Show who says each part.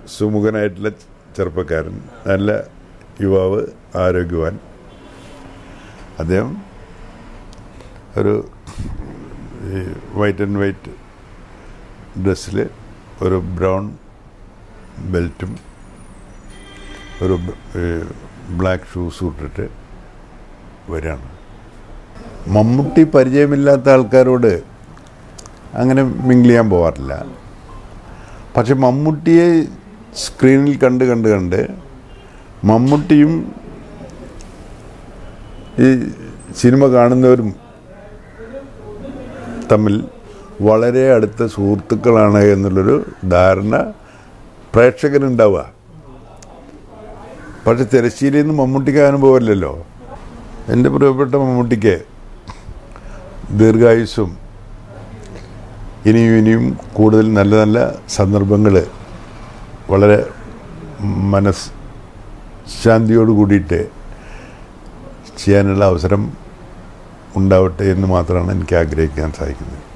Speaker 1: സുമുഖനായിട്ടുള്ള ചെറുപ്പക്കാരൻ നല്ല യുവാവ് ആരോഗ്യവാൻ അദ്ദേഹം ഒരു ഈ വൈറ്റ് ആൻഡ് വൈറ്റ് ഡ്രസ്സിൽ ഒരു ബ്രൗൺ ബെൽറ്റും ഒരു ബ്ലാക്ക് ഷൂസും ഇട്ടിട്ട് വരികയാണ് മമ്മൂട്ടി പരിചയമില്ലാത്ത ആൾക്കാരോട് അങ്ങനെ മിങ്കിൾ ചെയ്യാൻ പോകാറില്ല പക്ഷെ മമ്മൂട്ടിയെ സ്ക്രീനിൽ കണ്ട് കണ്ട് കണ്ട് മമ്മൂട്ടിയും ഈ സിനിമ കാണുന്നവരും തമ്മിൽ വളരെ അടുത്ത സുഹൃത്തുക്കളാണ് എന്നുള്ളൊരു ധാരണ പ്രേക്ഷകനുണ്ടാവുക പക്ഷെ തിരശ്ശീലയിൽ നിന്ന് മമ്മൂട്ടിക്ക് അനുഭവമില്ലല്ലോ എൻ്റെ പ്രിയപ്പെട്ട മമ്മൂട്ടിക്ക് ദീർഘായുസ്സും ഇനിയും ഇനിയും കൂടുതൽ നല്ല നല്ല സന്ദർഭങ്ങൾ വളരെ മനസ് ശാന്തിയോട് കൂടിയിട്ട് ചെയ്യാനുള്ള അവസരം ഉണ്ടാവട്ടെ എന്ന് മാത്രമാണ് എനിക്ക് ആഗ്രഹിക്കാൻ സാധിക്കുന്നത്